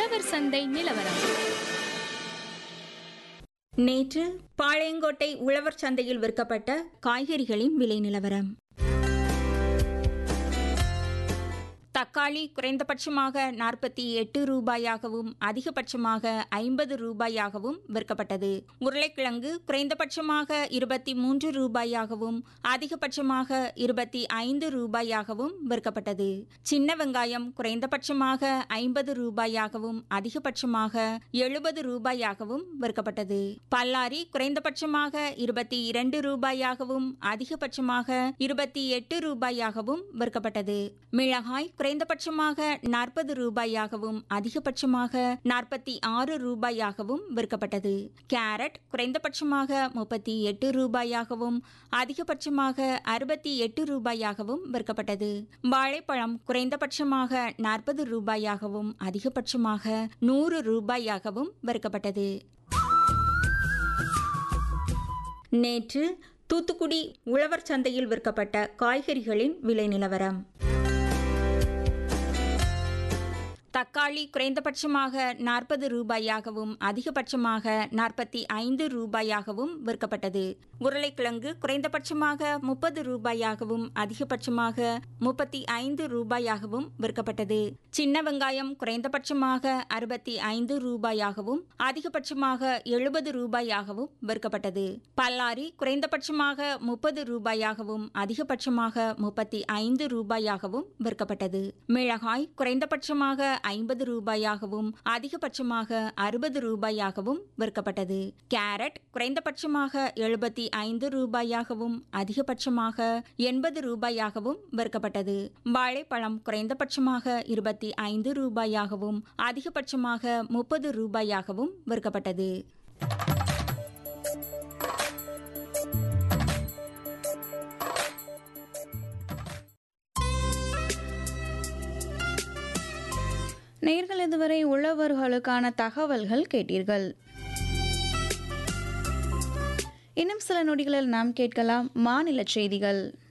உழவர் சந்தை நிலவரம் நேற்று பாளையங்கோட்டை உழவர் சந்தையில் விற்கப்பட்ட காய்கறிகளின் விலை நிலவரம் தக்காளி குறைந்தபட்சமாக நாற்பத்தி எட்டு ரூபாயாகவும் அதிகபட்சமாக ஐம்பது ரூபாயாகவும் விற்கப்பட்டது உருளைக்கிழங்கு குறைந்தபட்சமாக இருபத்தி மூன்று ரூபாயாகவும் அதிகபட்சமாக இருபத்தி ஐந்து ரூபாயாகவும் விற்கப்பட்டது சின்ன வெங்காயம் குறைந்தபட்சமாக ஐம்பது ரூபாயாகவும் அதிகபட்சமாக எழுபது ரூபாயாகவும் விற்கப்பட்டது பல்லாரி குறைந்தபட்சமாக இருபத்தி இரண்டு ரூபாயாகவும் அதிகபட்சமாக இருபத்தி எட்டு ரூபாயாகவும் விற்கப்பட்டது மிளகாய் குறைந்தபட்சமாக நாற்பது ரூபாயாகவும் அதிகபட்சமாக நாற்பத்தி ஆறு ரூபாயாகவும் விற்கப்பட்டது கேரட் குறைந்தபட்சமாக முப்பத்தி எட்டு ரூபாயாகவும் அதிகபட்சமாக அறுபத்தி எட்டு ரூபாயாகவும் விற்கப்பட்டது வாழைப்பழம் குறைந்தபட்சமாக நாற்பது ரூபாயாகவும் அதிகபட்சமாக நூறு ரூபாயாகவும் விற்கப்பட்டது நேற்று தூத்துக்குடி உழவர் சந்தையில் விற்கப்பட்ட காய்கறிகளின் விலை நிலவரம் தக்காளி குறைந்தபட்சமாக நாற்பது ரூபாயாகவும் அதிகபட்சமாக நாற்பத்தி ஐந்து ரூபாயாகவும் விற்கப்பட்டது உருளைக்கிழங்கு குறைந்தபட்சமாக முப்பது ரூபாயாகவும் அதிகபட்சமாக முப்பத்தி ஐந்து ரூபாயாகவும் விற்கப்பட்டது சின்ன வெங்காயம் குறைந்தபட்சமாக அறுபத்தி ஐந்து ரூபாயாகவும் அதிகபட்சமாக எழுபது ரூபாயாகவும் விற்கப்பட்டது பல்லாரி குறைந்தபட்சமாக முப்பது ரூபாயாகவும் அதிகபட்சமாக முப்பத்தி ஐந்து ரூபாயாகவும் விற்கப்பட்டது மிளகாய் குறைந்தபட்சமாக ஐம்பது ரூபாயாகவும் அதிகபட்சமாக அறுபது ரூபாயாகவும் விற்கப்பட்டது கேரட் குறைந்தபட்சமாக எழுபத்தி ஐந்து ரூபாயாகவும் அதிகபட்சமாக எண்பது ரூபாயாகவும் விற்கப்பட்டது வாழைப்பழம் குறைந்தபட்சமாக இருபத்தி ஐந்து ரூபாயாகவும் அதிகபட்சமாக முப்பது ரூபாயாகவும் விற்கப்பட்டது நேர்கள் இதுவரை உழவர்களுக்கான தகவல்கள் கேட்டீர்கள் இன்னும் சில நொடிகளில் நாம் கேட்கலாம் மாநில செய்திகள்